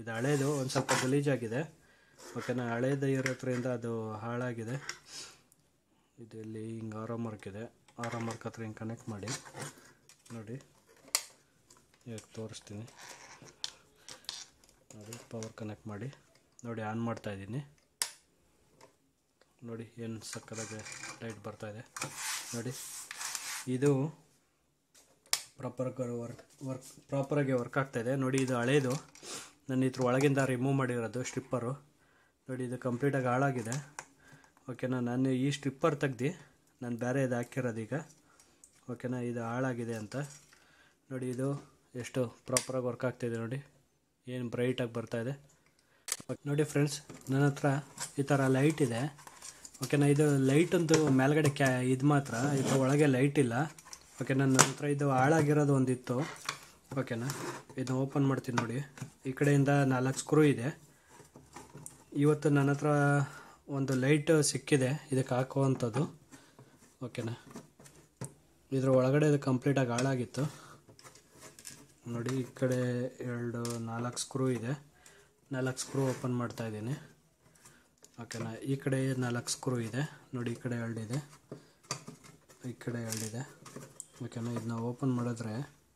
ಇದು ಹಳೇದು ಒಂದು ಸ್ವಲ್ಪ ಗಲೀಜಾಗಿದೆ ಓಕೆನಾ ಹಳೇದು ಇರೋದ್ರಿಂದ ಅದು ಹಾಳಾಗಿದೆ ಇದು ಇಲ್ಲಿ ಹಿಂಗೆ ಆರೋ ಮಾರ್ಕ್ ಇದೆ ಆರೋ ಮಾರ್ಕ್ ಹತ್ರ ಹಿಂಗೆ ಕನೆಕ್ಟ್ ಮಾಡಿ ನೋಡಿ ಇವಾಗ ತೋರಿಸ್ತೀನಿ ನೋಡಿ ಪವರ್ ಕನೆಕ್ಟ್ ಮಾಡಿ ನೋಡಿ ಆನ್ ಮಾಡ್ತಾ ಇದ್ದೀನಿ ನೋಡಿ ಏನು ಸಕ್ಕದಾಗೆ ಲೈಟ್ ಬರ್ತಾ ಇದೆ ನೋಡಿ ಇದು ಪ್ರಾಪರ್ ವರ್ಕ್ ವರ್ಕ್ ಪ್ರಾಪರಾಗಿ ವರ್ಕ್ ಆಗ್ತಾಯಿದೆ ನೋಡಿ ಇದು ಹಳೇದು ನಾನು ಇದ್ರ ಒಳಗಿಂದ ರಿಮೂವ್ ಮಾಡಿರೋದು ಸ್ಟ್ರಿಪ್ಪರು ನೋಡಿ ಇದು ಕಂಪ್ಲೀಟಾಗಿ ಹಾಳಾಗಿದೆ ಓಕೆನಾ ನಾನು ಈ ಸ್ಟ್ರಿಪ್ಪರ್ ತೆಗ್ದು ನಾನು ಬೇರೆ ಇದು ಹಾಕಿರೋದು ಈಗ ಓಕೆನಾ ಇದು ಹಾಳಾಗಿದೆ ಅಂತ ನೋಡಿ ಇದು ಎಷ್ಟು ಪ್ರಾಪರಾಗಿ ವರ್ಕ್ ಆಗ್ತಾಯಿದೆ ನೋಡಿ ಏನು ಬ್ರೈಟಾಗಿ ಬರ್ತಾಯಿದೆ ನೋಡಿ ಫ್ರೆಂಡ್ಸ್ ನನ್ನ ಹತ್ರ ಈ ಥರ ಲೈಟ್ ಇದೆ ಓಕೆನಾ ಇದು ಲೈಟ್ ಅಂತೂ ಮೇಲ್ಗಡೆ ಕ್ಯಾ ಇದು ಮಾತ್ರ ಇದ್ರ ಒಳಗೆ ಲೈಟ್ ಇಲ್ಲ ಓಕೆ ನನ್ನ ಹತ್ರ ಇದು ಹಾಳಾಗಿರೋದು ಒಂದಿತ್ತು ಓಕೆನಾ ಇದನ್ನ ಓಪನ್ ಮಾಡ್ತೀನಿ ನೋಡಿ ಈ ಕಡೆಯಿಂದ ನಾಲ್ಕು ಸ್ಕ್ರೂ ಇದೆ ಇವತ್ತು ನನ್ನ ಹತ್ರ ಒಂದು ಲೈಟ್ ಸಿಕ್ಕಿದೆ ಇದಕ್ಕೆ ಹಾಕುವಂಥದ್ದು ಓಕೆನಾ ಇದ್ರ ಒಳಗಡೆ ಇದು ಕಂಪ್ಲೀಟಾಗಿ ಹಾಳಾಗಿತ್ತು ನೋಡಿ ಈ ಕಡೆ ಎರಡು ನಾಲ್ಕು ಸ್ಕ್ರೂ ಇದೆ ನಾಲ್ಕು ಸ್ಕ್ರೂ ಓಪನ್ ಮಾಡ್ತಾ ಇದ್ದೀನಿ ಓಕೆನಾ ಈ ಕಡೆ ನಾಲ್ಕು ಸ್ಕ್ರೂ ಇದೆ ನೋಡಿ ಈ ಕಡೆ ಎರಡಿದೆ ಈ ಕಡೆ ಎರಡಿದೆ ಓಕೆನಾ ಇದನ್ನ ಓಪನ್ ಮಾಡಿದ್ರೆ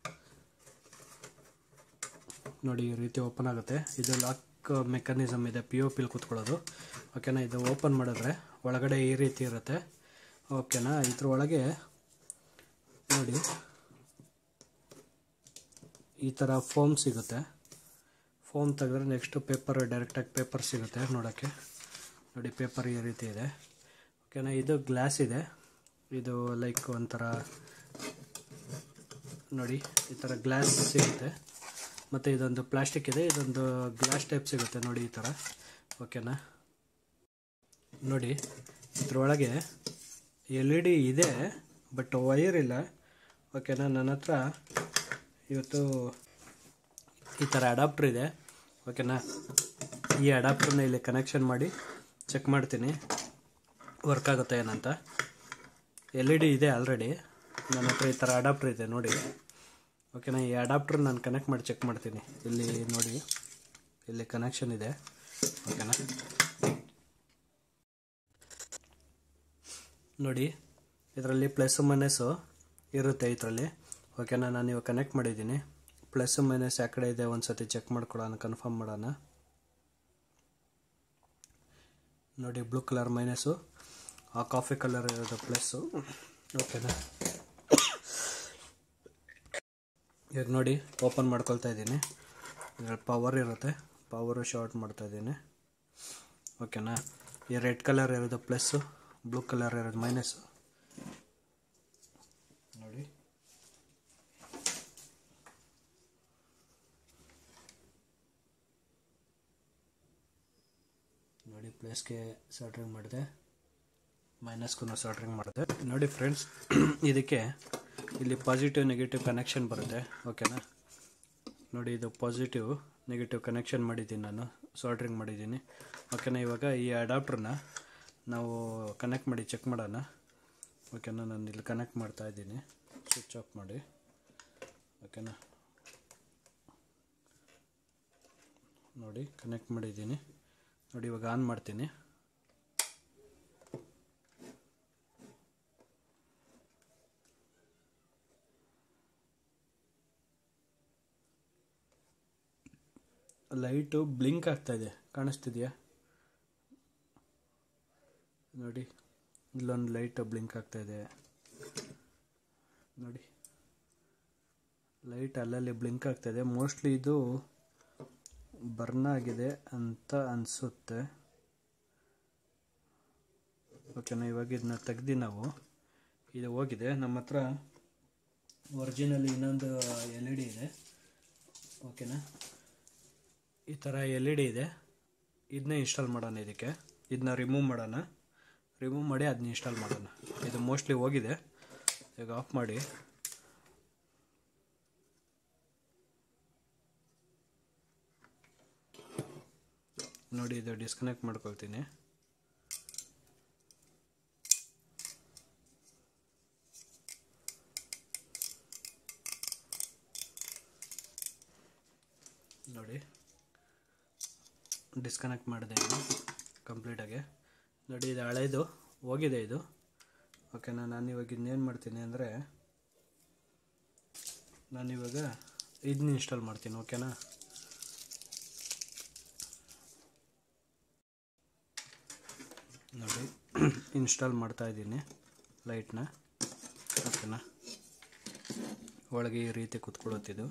ನೋಡಿ ಈ ರೀತಿ ಓಪನ್ ಆಗುತ್ತೆ ಇದು ಲಾಕ್ ಮೆಕ್ಯಾನಿಸಮ್ ಇದೆ ಪಿ ಒ ಪಿಲ್ ಕೂತ್ಕೊಳ್ಳೋದು ಓಕೆನಾ ಇದು ಓಪನ್ ಮಾಡಿದ್ರೆ ಒಳಗಡೆ ಈ ರೀತಿ ಇರುತ್ತೆ ಓಕೆನಾ ಇದ್ರ ಒಳಗೆ ನೋಡಿ ಈ ಥರ ಫೋಮ್ ಸಿಗುತ್ತೆ ಫೋಮ್ ತೆಗೆದ್ರೆ ನೆಕ್ಸ್ಟು ಪೇಪರ್ ಡೈರೆಕ್ಟಾಗಿ ಪೇಪರ್ ಸಿಗುತ್ತೆ ನೋಡೋಕ್ಕೆ ನೋಡಿ ಪೇಪರ್ ಈ ರೀತಿ ಇದೆ ಓಕೆನಾ ಇದು ಗ್ಲಾಸ್ ಇದೆ ಇದು ಲೈಕ್ ಒಂಥರ ನೋಡಿ ಈ ಥರ ಗ್ಲಾಸ್ ಸಿಗುತ್ತೆ ಮತ್ತು ಇದೊಂದು ಪ್ಲಾಸ್ಟಿಕ್ ಇದೆ ಇದೊಂದು ಗ್ಲಾಸ್ ಟೈಪ್ ಸಿಗುತ್ತೆ ನೋಡಿ ಈ ಥರ ಓಕೆನಾ ನೋಡಿ ಇದ್ರೊಳಗೆ ಎಲ್ ಇ ಡಿ ಇದೆ ಬಟ್ ವೈರ್ ಇಲ್ಲ ಓಕೆನಾ ನನ್ನ ಹತ್ರ ಇವತ್ತು ಈ ಥರ ಅಡಾಪ್ಟ್ರ್ ಇದೆ ಓಕೆನಾ ಈ ಅಡಾಪ್ಟ್ರನ್ನ ಇಲ್ಲಿ ಕನೆಕ್ಷನ್ ಮಾಡಿ ಚೆಕ್ ಮಾಡ್ತೀನಿ ವರ್ಕ್ ಆಗುತ್ತೆ ಏನಂತ ಎಲ್ ಇ ಡಿ ಇದೆ ಆಲ್ರೆಡಿ ನನ್ನ ಹತ್ರ ಈ ಥರ ಅಡಾಪ್ಟ್ರ್ ಇದೆ ನೋಡಿ ಓಕೆನಾ ಈ ಅಡಾಪ್ಟ್ರ್ ನಾನು ಕನೆಕ್ಟ್ ಮಾಡಿ ಚೆಕ್ ಮಾಡ್ತೀನಿ ಇಲ್ಲಿ ನೋಡಿ ಇಲ್ಲಿ ಕನೆಕ್ಷನ್ ಇದೆ ಓಕೆನಾ ನೋಡಿ ಇದರಲ್ಲಿ ಪ್ಲಸ್ ಮೈನಸ್ಸು ಇರುತ್ತೆ ಇದರಲ್ಲಿ ಓಕೆನಾ ನಾನು ಇವಾಗ ಕನೆಕ್ಟ್ ಮಾಡಿದ್ದೀನಿ ಪ್ಲಸ್ ಮೈನಸ್ ಯಾವ ಕಡೆ ಇದೆ ಒಂದು ಸತಿ ಚೆಕ್ ಮಾಡ್ಕೊಡೋಣ ಕನ್ಫರ್ಮ್ ಮಾಡೋಣ ನೋಡಿ ಬ್ಲೂ ಕಲರ್ ಮೈನಸ್ಸು ಆ ಕಾಫಿ ಕಲರ್ ಇರೋದು ಪ್ಲಸ್ಸು ಓಕೆನಾ ಈಗ ನೋಡಿ ಓಪನ್ ಮಾಡ್ಕೊಳ್ತಾ ಇದ್ದೀನಿ ಇದರಲ್ಲಿ ಪವರ್ ಇರುತ್ತೆ ಪವರು ಶಾರ್ಟ್ ಮಾಡ್ತಾ ಇದ್ದೀನಿ ಓಕೆನಾ ಈ ರೆಡ್ ಕಲರ್ ಇರೋದು ಪ್ಲಸ್ಸು ಬ್ಲೂ ಕಲರ್ ಇರೋದು ಮೈನಸ್ಸು ನೋಡಿ ನೋಡಿ ಪ್ಲಸ್ಗೆ ಸಾಲ್ಟ್ರಿಂಗ್ ಮಾಡಿದೆ ಮೈನಸ್ಗೂ ಸಾಲ್ಟ್ರಿಂಗ್ ಮಾಡಿದೆ ನೋಡಿ ಫ್ರೆಂಡ್ಸ್ ಇದಕ್ಕೆ ಇಲ್ಲಿ ಪಾಸಿಟಿವ್ ನೆಗೆಟಿವ್ ಕನೆಕ್ಷನ್ ಬರುತ್ತೆ ಓಕೆನಾ ನೋಡಿ ಇದು ಪಾಸಿಟಿವ್ ನೆಗೆಟಿವ್ ಕನೆಕ್ಷನ್ ಮಾಡಿದ್ದೀನಿ ನಾನು ಸಾಲ್ಟ್ರಿಂಗ್ ಮಾಡಿದ್ದೀನಿ ಓಕೆನಾ ಇವಾಗ ಈ ಅಡಾಪ್ಟ್ರನ್ನ ನಾವು ಕನೆಕ್ಟ್ ಮಾಡಿ ಚೆಕ್ ಮಾಡೋಣ ಓಕೆನಾ ನಾನು ಇಲ್ಲಿ ಕನೆಕ್ಟ್ ಮಾಡ್ತಾ ಇದ್ದೀನಿ ಸ್ವಿಚ್ ಆಫ್ ಮಾಡಿ ಓಕೆನಾ ನೋಡಿ ಕನೆಕ್ಟ್ ಮಾಡಿದ್ದೀನಿ ನೋಡಿ ಇವಾಗ ಆನ್ ಮಾಡ್ತೀನಿ ಲೈಟು ಬ್ಲಿಂಕ್ ಆಗ್ತಾ ಇದೆ ಕಾಣಿಸ್ತಿದೆಯಾ ನೋಡಿ ಇಲ್ಲೊಂದು ಲೈಟ್ ಬ್ಲಿಂಕ್ ಆಗ್ತಾ ಇದೆ ನೋಡಿ ಲೈಟ್ ಅಲ್ಲಲ್ಲಿ ಬ್ಲಿಂಕ್ ಆಗ್ತಾ ಇದೆ ಮೋಸ್ಟ್ಲಿ ಇದು ಬರ್ನ್ ಆಗಿದೆ ಅಂತ ಅನಿಸುತ್ತೆ ಓಕೆನಾ ಇವಾಗ ಇದನ್ನ ತೆಗ್ದು ನಾವು ಇದು ಹೋಗಿದೆ ನಮ್ಮ ಹತ್ರ ಒರಿಜಿನಲ್ ಇನ್ನೊಂದು ಎಲ್ ಇ ಡಿ ಇದೆ ಓಕೆನಾ ಈ ಥರ ಎಲ್ ಇ ಡಿ ಇದೆ ಇದನ್ನ ಇನ್ಸ್ಟಾಲ್ ಮಾಡೋಣ ಇದಕ್ಕೆ ಇದನ್ನ ರಿಮೂವ್ ಮಾಡೋಣ ರಿಮೂವ್ ಮಾಡಿ ಅದನ್ನ ಇನ್ಸ್ಟಾಲ್ ಮಾಡೋಣ ಇದು ಮೋಸ್ಟ್ಲಿ ಹೋಗಿದೆ ಈಗ ಆಫ್ ಮಾಡಿ ನೋಡಿ ಇದು ಡಿಸ್ಕನೆಕ್ಟ್ ಮಾಡ್ಕೊಳ್ತೀನಿ ನೋಡಿ ಡಿಸ್ಕನೆಕ್ಟ್ ಮಾಡಿದೆ ಇದು ಕಂಪ್ಲೀಟಾಗಿ ನೋಡಿ ಇದು ಹಳೇದು ಹೋಗಿದೆ ಇದು ಓಕೆನಾ ನಾನು ಇವಾಗ ಇನ್ನೇನು ಮಾಡ್ತೀನಿ ಅಂದರೆ ನಾನಿವಾಗ ಇದನ್ನ ಇನ್ಸ್ಟಾಲ್ ಮಾಡ್ತೀನಿ ಓಕೆನಾ ನೋಡಿ ಇನ್ಸ್ಟಾಲ್ ಮಾಡ್ತಾ ಇದ್ದೀನಿ ಲೈಟ್ನ ಓಕೆನಾ ಒಳಗೆ ಈ ರೀತಿ ಕುತ್ಕೊಳ್ಳುತ್ತಿದ್ದು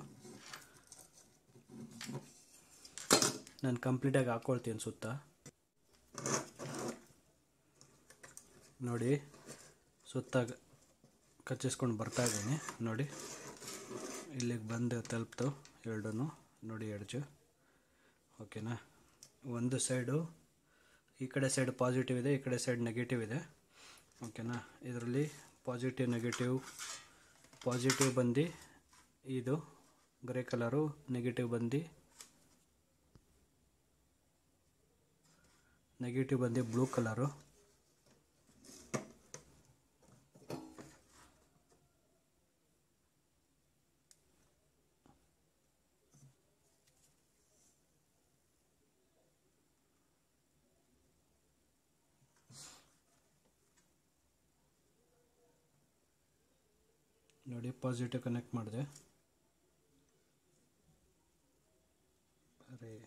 ನಾನು ಕಂಪ್ಲೀಟಾಗಿ ಹಾಕ್ಕೊಳ್ತೀನಿ ಸುತ್ತ ನೋಡಿ ಸುತ್ತ ಕಚ್ಚಿಸ್ಕೊಂಡು ಬರ್ತಾ ಇದ್ದೀನಿ ನೋಡಿ ಇಲ್ಲಿಗೆ ಬಂದು ತಲುಪ್ತು ಎರಡೂ ನೋಡಿ ಎಡ್ಜು ಓಕೆನಾ ಒಂದು ಸೈಡು ಈ ಕಡೆ ಸೈಡ್ ಪಾಸಿಟಿವ್ ಇದೆ ಈ ಕಡೆ ಸೈಡ್ ನೆಗೆಟಿವ್ ಇದೆ ಓಕೆನಾ ಇದರಲ್ಲಿ ಪಾಸಿಟಿವ್ ನೆಗೆಟಿವ್ ಪಾಸಿಟಿವ್ ಬಂದು ಇದು ಗ್ರೇ ಕಲರು ನೆಗೆಟಿವ್ ಬಂದು ನೆಗೆಟಿವ್ ಬಂದು ಬ್ಲೂ ಕಲರು ನೋಡಿ ಪಾಸಿಟಿವ್ ಕನೆಕ್ಟ್ ಮಾಡಿದೆ ಅರೆ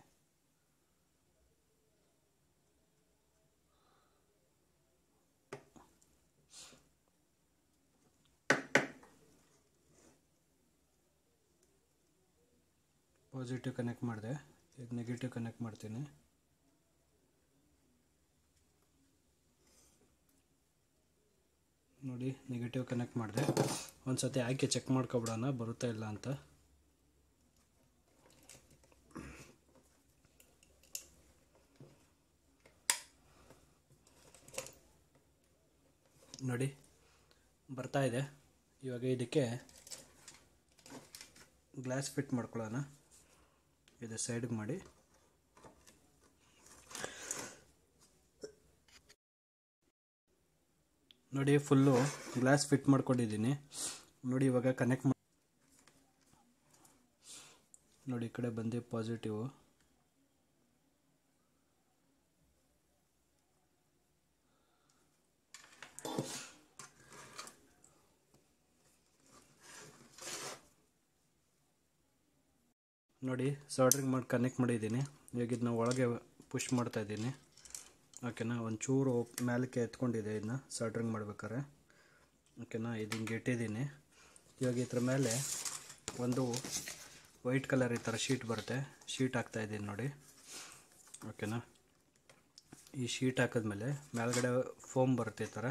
ಪಾಸಿಟಿವ್ ಕನೆಕ್ಟ್ ಮಾಡಿದೆ ಈಗ ನೆಗೆಟಿವ್ ಕನೆಕ್ಟ್ ಮಾಡ್ತೀನಿ ನೋಡಿ ನೆಗೆಟಿವ್ ಕನೆಕ್ಟ್ ಮಾಡಿದೆ ಒಂದು ಸತಿ ಹಾಕಿ ಚೆಕ್ ಮಾಡ್ಕೊಬಿಡೋಣ ಬರುತ್ತಾ ಇಲ್ಲ ಅಂತ ನೋಡಿ ಬರ್ತಾ ಇದೆ ಇವಾಗ ಇದಕ್ಕೆ ಗ್ಲಾಸ್ ಫಿಟ್ ಮಾಡ್ಕೊಳ್ಳೋಣ ಇದು ಸೈಡ್ಗೆ ಮಾಡಿ ನೋಡಿ ಫುಲ್ಲು ಗ್ಲಾಸ್ ಫಿಟ್ ಮಾಡ್ಕೊಂಡಿದ್ದೀನಿ ನೋಡಿ ಇವಾಗ ಕನೆಕ್ಟ್ ಮಾಡಿ ನೋಡಿ ಈ ಕಡೆ ಬಂದು ಪಾಸಿಟಿವ್ ನೋಡಿ ಸಾಲ್ಡ್ರಿಂಗ್ ಮಾಡಿ ಕನೆಕ್ಟ್ ಮಾಡಿದ್ದೀನಿ ಇವಾಗ ಇದನ್ನ ಒಳಗೆ ಪುಷ್ ಮಾಡ್ತಾ ಇದ್ದೀನಿ ಓಕೆನಾ ಒಂಚೂರು ಮೇಲಕ್ಕೆ ಎತ್ಕೊಂಡಿದೆ ಇದನ್ನ ಸಾಲ್ಡ್ರಿಂಗ್ ಮಾಡ್ಬೇಕಾರೆ ಓಕೆನಾ ಇದು ಹಿಂಗೆ ಇಟ್ಟಿದ್ದೀನಿ ಇವಾಗ ಇದ್ರ ಮೇಲೆ ಒಂದು ವೈಟ್ ಕಲರ್ ಈ ಥರ ಶೀಟ್ ಬರುತ್ತೆ ಶೀಟ್ ಹಾಕ್ತಾ ಇದ್ದೀನಿ ನೋಡಿ ಓಕೆನಾ ಈ ಶೀಟ್ ಹಾಕಿದ್ಮೇಲೆ ಮೇಲ್ಗಡೆ ಫೋಮ್ ಬರುತ್ತೆ ಈ ಥರ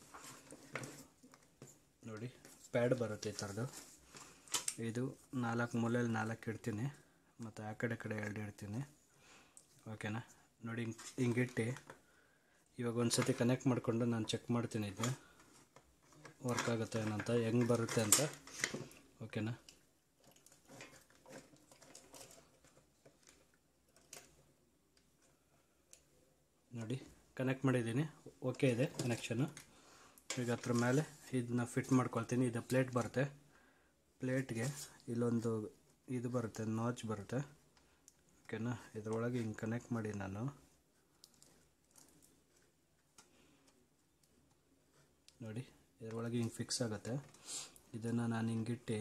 ನೋಡಿ ಪ್ಯಾಡ್ ಬರುತ್ತೆ ಈ ಥರದ್ದು ಇದು ನಾಲ್ಕು ಮೂಲೆಯಲ್ಲಿ ನಾಲ್ಕು ಇಡ್ತೀನಿ ಮತ್ತು ಆ ಕಡೆ ಕಡೆ ಎರಡು ಇಡ್ತೀನಿ ಓಕೆನಾ ನೋಡಿ ಹಿಂಗೆ ಹಿಂಗಿಟ್ಟು ಇವಾಗ ಒಂದು ಸತಿ ಕನೆಕ್ಟ್ ಮಾಡಿಕೊಂಡು ನಾನು ಚೆಕ್ ಮಾಡ್ತೀನಿ ಇದು ವರ್ಕ್ ಆಗುತ್ತೆ ಏನಂತ ಹೆಂಗೆ ಬರುತ್ತೆ ಅಂತ ಓಕೆನಾ ನೋಡಿ ಕನೆಕ್ಟ್ ಮಾಡಿದ್ದೀನಿ ಓಕೆ ಇದೆ ಕನೆಕ್ಷನು ಈಗ ಅದ್ರ ಮೇಲೆ ಇದನ್ನ ಫಿಟ್ ಮಾಡ್ಕೊಳ್ತೀನಿ ಇದು ಪ್ಲೇಟ್ ಬರುತ್ತೆ ಪ್ಲೇಟ್ಗೆ ಇಲ್ಲೊಂದು ಇದು ಬರುತ್ತೆ ನಾಚ್ ಬರುತ್ತೆ ಓಕೆನಾ ಇದರೊಳಗೆ ಹಿಂಗೆ ಕನೆಕ್ಟ್ ಮಾಡಿ ನಾನು ನೋಡಿ ಇದರೊಳಗೆ ಹಿಂಗೆ ಫಿಕ್ಸ್ ಆಗುತ್ತೆ ಇದನ್ನು ನಾನು ಹಿಂಗಿಟ್ಟು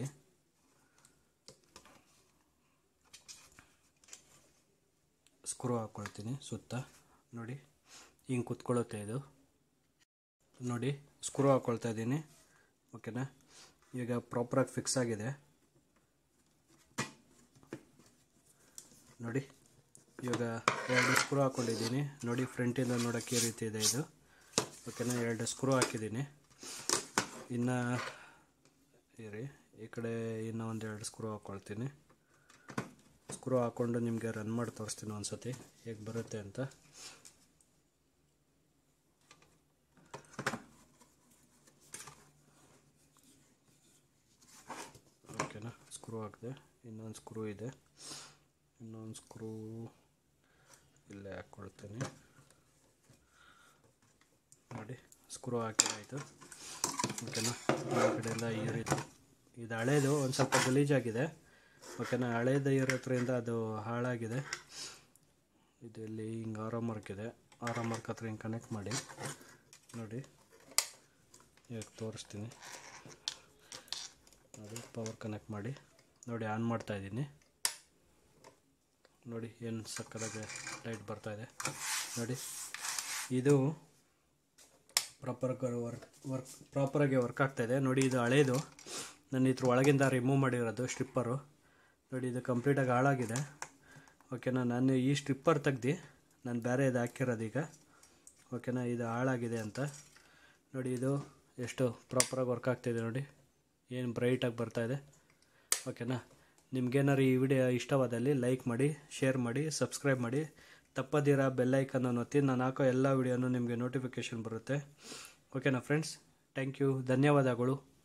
ಸ್ಕ್ರೂ ಹಾಕ್ಕೊಳ್ತೀನಿ ಸುತ್ತ ನೋಡಿ ಹಿಂಗೆ ಕುತ್ಕೊಳ್ಳುತ್ತೆ ಇದು ನೋಡಿ ಸ್ಕ್ರೂ ಹಾಕ್ಕೊಳ್ತಾ ಇದ್ದೀನಿ ಓಕೆನಾ ಈಗ ಪ್ರಾಪರಾಗಿ ಫಿಕ್ಸ್ ಆಗಿದೆ ನೋಡಿ ಇವಾಗ ಎರಡು ಸ್ಕ್ರೂ ಹಾಕ್ಕೊಂಡಿದ್ದೀನಿ ನೋಡಿ ಫ್ರಂಟಿಂದ ನೋಡೋಕ್ಕೆ ಈ ರೀತಿ ಇದೆ ಇದು ಓಕೆನಾ ಎರಡು ಸ್ಕ್ರೂ ಹಾಕಿದ್ದೀನಿ ಇನ್ನು ಇರಿ ಈ ಕಡೆ ಇನ್ನೂ ಒಂದು ಎರಡು ಸ್ಕ್ರೂ ಹಾಕ್ಕೊಳ್ತೀನಿ ಸ್ಕ್ರೂ ಹಾಕ್ಕೊಂಡು ನಿಮಗೆ ರನ್ ಮಾಡಿ ತೋರಿಸ್ತೀನಿ ಒಂದು ಸತಿ ಹೇಗೆ ಬರುತ್ತೆ ಅಂತ ಓಕೆನಾ ಸ್ಕ್ರೂ ಹಾಕಿದೆ ಇನ್ನೊಂದು ಸ್ಕ್ರೂ ಇದೆ ಇನ್ನೊಂದು ಸ್ಕ್ರೂ ಇಲ್ಲೇ ಹಾಕ್ಕೊಳ್ತೀನಿ ನೋಡಿ ಸ್ಕ್ರೂ ಹಾಕಿದಾಯಿತು ಓಕೆನಾ ಈ ಕಡೆ ಎಲ್ಲ ಈ ರೀತಿ ಇದು ಹಳೇದು ಒಂದು ಸ್ವಲ್ಪ ಗಲೀಜಾಗಿದೆ ಓಕೆನಾ ಹಳೇದು ಇರೋದ್ರಿಂದ ಅದು ಹಾಳಾಗಿದೆ ಇದು ಇಲ್ಲಿ ಹಿಂಗೆ ಆರೋ ಮಾರ್ಕ್ ಇದೆ ಆರೋ ಮಾರ್ಕ್ ಹತ್ರ ಹಿಂಗೆ ಕನೆಕ್ಟ್ ಮಾಡಿ ನೋಡಿ ಇವಾಗ ತೋರಿಸ್ತೀನಿ ನೋಡಿ ಪವರ್ ಕನೆಕ್ಟ್ ಮಾಡಿ ನೋಡಿ ಆನ್ ಮಾಡ್ತಾ ಇದ್ದೀನಿ ನೋಡಿ ಏನು ಸಕ್ಕದಾಗಿ ಲೈಟ್ ಬರ್ತಾ ಇದೆ ನೋಡಿ ಇದು ಪ್ರಾಪರ್ ವರ್ಕ್ ವರ್ಕ್ ಪ್ರಾಪರಾಗಿ ವರ್ಕ್ ಆಗ್ತಾಯಿದೆ ನೋಡಿ ಇದು ಹಳೇದು ನನ್ನ ಇದ್ರ ಒಳಗಿಂದ ರಿಮೂವ್ ಮಾಡಿರೋದು ಸ್ಟ್ರಿಪ್ಪರು ನೋಡಿ ಇದು ಕಂಪ್ಲೀಟಾಗಿ ಹಾಳಾಗಿದೆ ಓಕೆನಾ ನಾನು ಈ ಸ್ಟ್ರಿಪ್ಪರ್ ತೆಗ್ದು ನಾನು ಬೇರೆ ಇದು ಹಾಕಿರೋದು ಈಗ ಓಕೆನಾ ಇದು ಹಾಳಾಗಿದೆ ಅಂತ ನೋಡಿ ಇದು ಎಷ್ಟು ಪ್ರಾಪರಾಗಿ ವರ್ಕ್ ಆಗ್ತಾಯಿದೆ ನೋಡಿ ಏನು ಬ್ರೈಟಾಗಿ ಬರ್ತಾಯಿದೆ ಓಕೆನಾ ನಿಮ್ಗೇನಾರು ಈ ವಿಡಿಯೋ ಇಷ್ಟವಾದಲ್ಲಿ ಲೈಕ್ ಮಾಡಿ ಶೇರ್ ಮಾಡಿ ಸಬ್ಸ್ಕ್ರೈಬ್ ಮಾಡಿ ತಪ್ಪದಿರ ಬೆಲ್ಲೈಕನ್ನು ಒತ್ತಿ ನಾನು ಹಾಕೋ ಎಲ್ಲ ವಿಡಿಯೋನು ನಿಮಗೆ ನೋಟಿಫಿಕೇಷನ್ ಬರುತ್ತೆ ಓಕೆನಾ ಫ್ರೆಂಡ್ಸ್ ಥ್ಯಾಂಕ್ ಯು ಧನ್ಯವಾದಗಳು